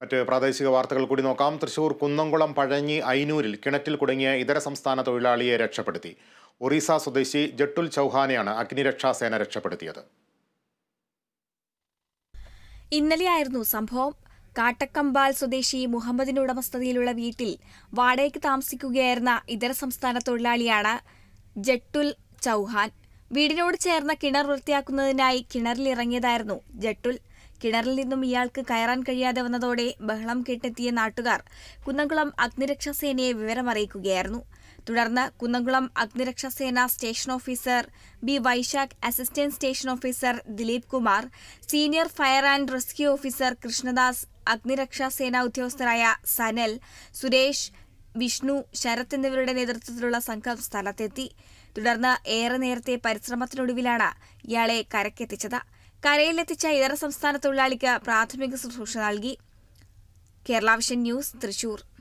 മറ്റ് പ്രാദേശിക വാർത്തകൾ കൂടി നോക്കാം തൃശൂർ കുന്നംകുളം പഴഞ്ഞി ഐനൂരിൽ കിണറ്റിൽ കുടുങ്ങിയ ഇതര സംസ്ഥാന തൊഴിലാളിയെ രക്ഷപ്പെടുത്തി ഒറീസ സ്വദേശി ജട്ടുൽ ചൗഹാനെയാണ് അഗ്നിരക്ഷാസേന രക്ഷപ്പെടുത്തിയത് ഇന്നലെയായിരുന്നു സംഭവം കാട്ടക്കമ്പാൽ സ്വദേശി മുഹമ്മദിന്റെ ഉടമസ്ഥതയിലുള്ള വീട്ടിൽ വാടകയ്ക്ക് താമസിക്കുകയായിരുന്ന ഇതര സംസ്ഥാന തൊഴിലാളിയാണ് ജട്ടുൽ ചൗഹാൻ വീടിനോട് ചേർന്ന കിണർ വൃത്തിയാക്കുന്നതിനായി കിണറിലിറങ്ങിയതായിരുന്നു ജട്ടുൽ കിണറിൽ നിന്നും ഇയാൾക്ക് കയറാൻ കഴിയാതെ വന്നതോടെ ബഹളം കേട്ടെത്തിയ നാട്ടുകാർ കുന്നംകുളം അഗ്നിരക്ഷാസേനയെ വിവരമറിയിക്കുകയായിരുന്നു തുടർന്ന് കുന്നംകുളം അഗ്നിരക്ഷാസേന station officer B Vaisakh assistant station officer Dileep Kumar senior fire and rescue officer Krishnadas അഗ്നിരക്ഷാസേന ഉദ്യോഗസ്ഥരായ സനൽ സുരേഷ് വിഷ്ണു ശരത് എന്നിവരുടെ നേതൃത്വത്തിലുള്ള സംഘം സ്ഥലത്തെത്തി തുടർന്ന് ഏറെ നേരത്തെ പരിശ്രമത്തിനൊടുവിലാണ് ഇയാളെ കരക്കെത്തിച്ചത് കരയിലെത്തിച്ച ഇതര സംസ്ഥാന തൊഴിലാളിക്ക് പ്രാഥമിക ശുശ്രൂഷ നൽകി കേരള വിഷൻ ന്യൂസ് തൃശൂർ